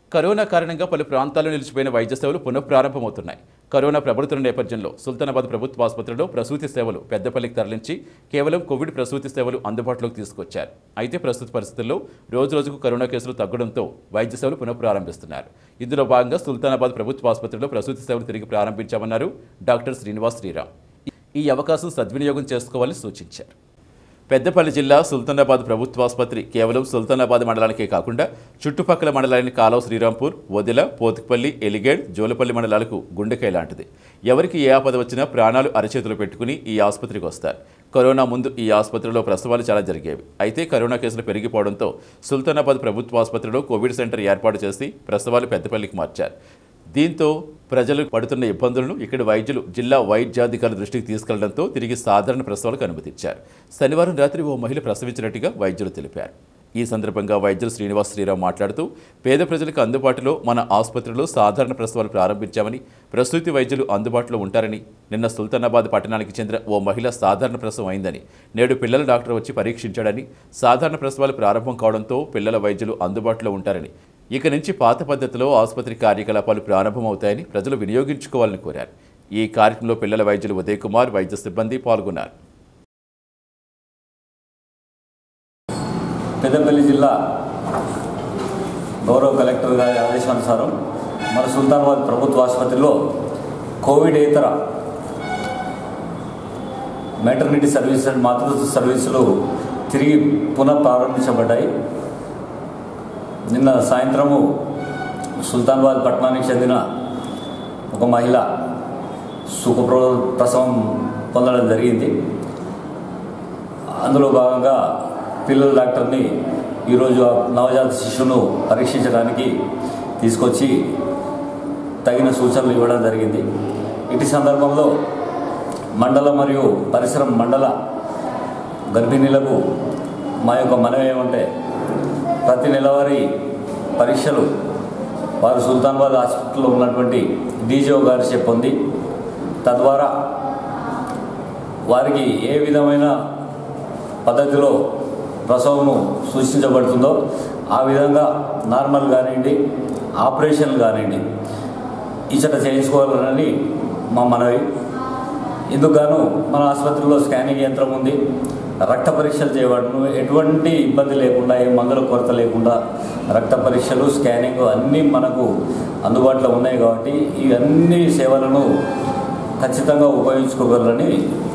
corona కారణంగా పలు ప్రాంతాల్లో నిలిచిపోయిన వైద్య సేవలు పునఃప్రారంభమవుతున్నాయి కరోనా ప్రబలుతున్న నేపథ్యంలో సుల్తానాబాద్ ప్రభుత్వ ఆసుపత్రిలో ప్రసూతి సేవలు పెద్దపల్లికి తరలించి కేవలం కోవిడ్ ప్రసూతి సేవలు అందుబాటులోకి తీసుకొచ్చారు అయితే ప్రస్తుత పరిస్థితుల్లో రోజు రోజుకు కరోనా కేసులు తగ్గడంతో వైద్య సేవలు పునఃప్రారంభిస్తున్నారు ఇందులో భాగంగా సుల్తానాబాద్ ప్రభుత్వ ఆసుపత్రిలో ప్రసూతి సేవలు తిరిగి ప్రారంభించామన్నారు డాక్టర్ శ్రీనివాస్ శ్రీరామ్ ఈ అవకాశం సద్వినియోగం చేసుకోవాలని సూచించారు పెద్దపల్లి జిల్లా సుల్తానాబాద్ ప్రభుత్వ ఆసుపత్రి కేవలం సుల్తానాబాద్ మండలానికే కాకుండా చుట్టుపక్కల మండలాన్ని కాలువ శ్రీరాంపూర్ వదిల పోతుకపల్లి ఎలిగేడ్ జోలపల్లి మండలాలకు గుండెకాయ లాంటిది ఎవరికి ఏ ఆపద వచ్చినా ప్రాణాలు అరచేతులు పెట్టుకుని ఈ ఆసుపత్రికి వస్తారు కరోనా ముందు ఈ ఆసుపత్రిలో ప్రసవాలు చాలా జరిగేవి అయితే కరోనా కేసులు పెరిగిపోవడంతో సుల్తానాబాద్ ప్రభుత్వ ఆసుపత్రిలో కోవిడ్ సెంటర్ ఏర్పాటు చేసి ప్రసవాలు పెద్దపల్లికి మార్చారు దీంతో ప్రజలు పడుతున్న ఇబ్బందులను ఇక్కడ వైద్యులు జిల్లా వైద్యాధికారుల దృష్టికి తీసుకెళ్లడంతో తిరిగి సాధారణ ప్రసవాలకు అనుమతిచ్చారు శనివారం రాత్రి ఓ మహిళ ప్రసవించినట్టుగా వైద్యులు తెలిపారు ఈ సందర్భంగా వైద్యులు శ్రీనివాస్ శ్రీరామ్ మాట్లాడుతూ పేద ప్రజలకు అందుబాటులో మన ఆసుపత్రిలో సాధారణ ప్రసవాలు ప్రారంభించామని ప్రసూతి వైద్యులు అందుబాటులో ఉంటారని నిన్న సుల్తానాబాద్ పట్టణానికి చెందిన ఓ మహిళ సాధారణ ప్రసవం అయిందని నేడు పిల్లల డాక్టర్ వచ్చి పరీక్షించాడని సాధారణ ప్రసవాలు ప్రారంభం కావడంతో పిల్లల వైద్యులు అందుబాటులో ఉంటారని ఇక నుంచి పాత పద్ధతిలో ఆసుపత్రి కార్యకలాపాలు ప్రారంభమవుతాయని ప్రజలు వినియోగించుకోవాలని కోరారు ఈ కార్యక్రమంలో పిల్లల వైద్యులు ఉదయ్ కుమార్ వైద్య సిబ్బంది పాల్గొన్నారు పెద్దపల్లి జిల్లా గౌరవ కలెక్టర్ గారి ఆదేశానుసారం మన సుల్తానాబాద్ ప్రభుత్వ ఆసుపత్రిలో కోవిడేతర మెటర్నిటీ సర్వీస్ అండ్ మాతృత్వ సర్వీసులు తిరిగి పునః ప్రారంభించబడ్డాయి నిన్న సాయంత్రము సుల్తానాబాద్ పట్టణానికి చెందిన ఒక మహిళ సుఖప్ర ప్రసవం పొందడం జరిగింది అందులో భాగంగా పిల్లల డాక్టర్ని ఈరోజు ఆ నవజాత శిశువును పరీక్షించడానికి తీసుకొచ్చి తగిన సూచనలు ఇవ్వడం జరిగింది ఇటు సందర్భంలో మండల మరియు పరిసర మండల గర్భిణీలకు మా యొక్క మనవి ఏమంటే ప్రతి నెలవారీ పరీక్షలు వారు సుల్తానాబాద్ హాస్పిటల్లో ఉన్నటువంటి డీజీఓ గారి పొంది తద్వారా వారికి ఏ విధమైన పద్ధతిలో ప్రసవము సూచించబడుతుందో ఆ విధంగా నార్మల్ కానివ్వండి ఆపరేషన్ కానివ్వండి ఇచ్చట చేయించుకోవాలని మా మనవి ఇందుకు గాను మన ఆసుపత్రిలో స్కానింగ్ యంత్రం ఉంది రక్త పరీక్షలు చేయబడును ఎటువంటి ఇబ్బంది లేకుండా ఏ మందుల కొరత లేకుండా రక్త పరీక్షలు స్కానింగ్ అన్నీ మనకు అందుబాటులో ఉన్నాయి కాబట్టి ఈ అన్ని సేవలను ఖచ్చితంగా ఉపయోగించుకోగలరని